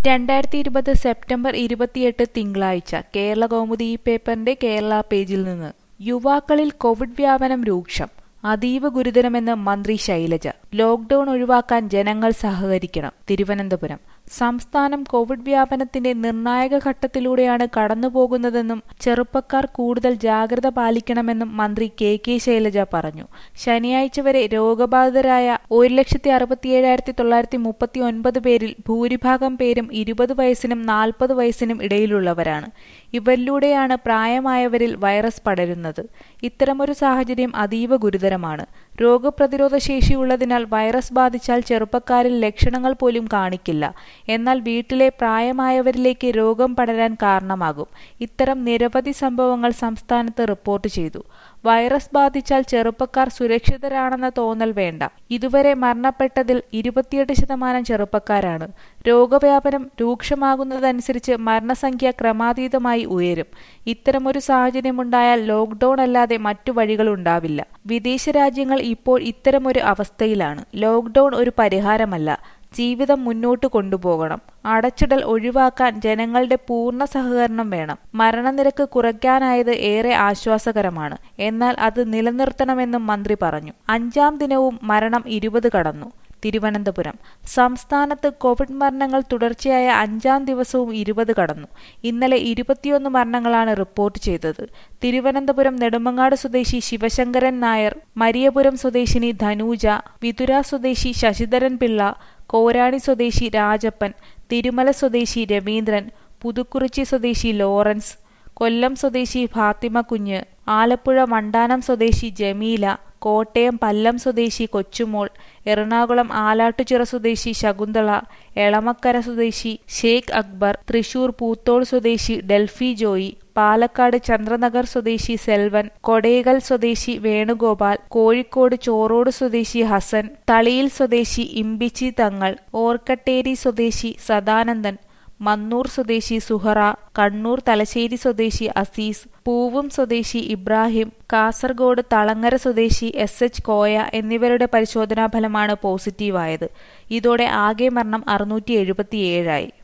രണ്ടായിരത്തി ഇരുപത് സെപ്റ്റംബർ ഇരുപത്തിയെട്ട് തിങ്കളാഴ്ച കേരള കൗമുദി ഈ പേപ്പറിന്റെ കേരള പേജിൽ നിന്ന് യുവാക്കളിൽ കോവിഡ് വ്യാപനം രൂക്ഷം അതീവ ഗുരുതരമെന്ന് മന്ത്രി ശൈലജ ലോക്ഡൌൺ ഒഴിവാക്കാൻ ജനങ്ങൾ സഹകരിക്കണം തിരുവനന്തപുരം സംസ്ഥാനം കോവിഡ് വ്യാപനത്തിന്റെ നിർണായക ഘട്ടത്തിലൂടെയാണ് കടന്നുപോകുന്നതെന്നും ചെറുപ്പക്കാർ കൂടുതൽ ജാഗ്രത പാലിക്കണമെന്നും മന്ത്രി കെ കെ ശൈലജ പറഞ്ഞു ശനിയാഴ്ച വരെ രോഗബാധിതരായ ഒരു ലക്ഷത്തി അറുപത്തിയേഴായിരത്തി തൊള്ളായിരത്തി മുപ്പത്തി ഒൻപത് പേരിൽ ഭൂരിഭാഗം പേരും ഇരുപത് വയസ്സിനും നാൽപ്പത് വയസ്സിനും ഇടയിലുള്ളവരാണ് ഇവരിലൂടെയാണ് പ്രായമായവരിൽ വൈറസ് പടരുന്നത് ഇത്തരമൊരു സാഹചര്യം അതീവ ഗുരുതരമാണ് രോഗപ്രതിരോധ ശേഷിയുള്ളതിനാൽ വൈറസ് ബാധിച്ചാൽ ചെറുപ്പക്കാരിൽ ലക്ഷണങ്ങൾ പോലും കാണിക്കില്ല എന്നാൽ വീട്ടിലെ പ്രായമായവരിലേക്ക് രോഗം പടരാൻ കാരണമാകും ഇത്തരം നിരവധി സംഭവങ്ങൾ സംസ്ഥാനത്ത് റിപ്പോർട്ട് ചെയ്തു വൈറസ് ബാധിച്ചാൽ ചെറുപ്പക്കാർ സുരക്ഷിതരാണെന്ന തോന്നൽ വേണ്ട ഇതുവരെ മരണപ്പെട്ടതിൽ ഇരുപത്തിയെട്ട് ശതമാനം ചെറുപ്പക്കാരാണ് രോഗവ്യാപനം രൂക്ഷമാകുന്നതനുസരിച്ച് മരണസംഖ്യ ക്രമാതീതമായി ഉയരും ഇത്തരമൊരു സാഹചര്യമുണ്ടായാൽ ലോക്ഡൌൺ അല്ലാതെ മറ്റു വഴികളുണ്ടാവില്ല വിദേശ രാജ്യങ്ങൾ ഇപ്പോൾ ഇത്തരമൊരു അവസ്ഥയിലാണ് ലോക്ഡൌൺ ഒരു പരിഹാരമല്ല ജീവിതം മുന്നോട്ട് കൊണ്ടുപോകണം അടച്ചിടൽ ഒഴിവാക്കാൻ ജനങ്ങളുടെ പൂർണ്ണ സഹകരണം വേണം മരണനിരക്ക് കുറയ്ക്കാനായത് ഏറെ ആശ്വാസകരമാണ് എന്നാൽ അത് നിലനിർത്തണമെന്നും മന്ത്രി പറഞ്ഞു അഞ്ചാം ദിനവും മരണം ഇരുപത് കടന്നു തിരുവനന്തപുരം സംസ്ഥാനത്ത് കോവിഡ് മരണങ്ങൾ തുടർച്ചയായ അഞ്ചാം ദിവസവും ഇരുപത് കടന്നു ഇന്നലെ ഇരുപത്തിയൊന്ന് മരണങ്ങളാണ് റിപ്പോർട്ട് ചെയ്തത് തിരുവനന്തപുരം നെടുമങ്ങാട് സ്വദേശി ശിവശങ്കരൻ നായർ മരിയപുരം സ്വദേശിനി ധനൂജ വിതുര സ്വദേശി ശശിധരൻ പിള്ള കോരാണി സ്വദേശി രാജപ്പൻ തിരുമല സ്വദേശി രവീന്ദ്രൻ പുതുക്കുറിച്ചി സ്വദേശി ലോറൻസ് കൊല്ലം സ്വദേശി ഫാത്തിമ കുഞ്ഞ് ആലപ്പുഴ വണ്ടാനം സ്വദേശി ജമീല കോട്ടയം പല്ലം സ്വദേശി കൊച്ചുമോൾ എറണാകുളം ആലാട്ടുചിറ സ്വദേശി ശകുന്തള എളമക്കര സ്വദേശി ഷേഖ് അക്ബർ തൃശൂർ പൂത്തോൾ സ്വദേശി ഡെൽഫി ജോയി പാലക്കാട് ചന്ദ്രനഗർ സ്വദേശി സെൽവൻ കൊടേകൽ സ്വദേശി വേണുഗോപാൽ കോഴിക്കോട് ചോറോട് സ്വദേശി ഹസൻ തളിയിൽ സ്വദേശി ഇമ്പിച്ചി തങ്ങൾ ഓർക്കട്ടേരി സ്വദേശി സദാനന്ദൻ മന്നൂർ സ്വദേശി സുഹറ കണ്ണൂർ തലശ്ശേരി സ്വദേശി അസീസ് പൂവും സ്വദേശി ഇബ്രാഹിം കാസർഗോഡ് തളങ്ങര സ്വദേശി എസ് എച്ച് കോയ എന്നിവരുടെ പരിശോധനാ ഫലമാണ് പോസിറ്റീവായത് ഇതോടെ ആകെ മരണം അറുന്നൂറ്റി എഴുപത്തിയേഴായി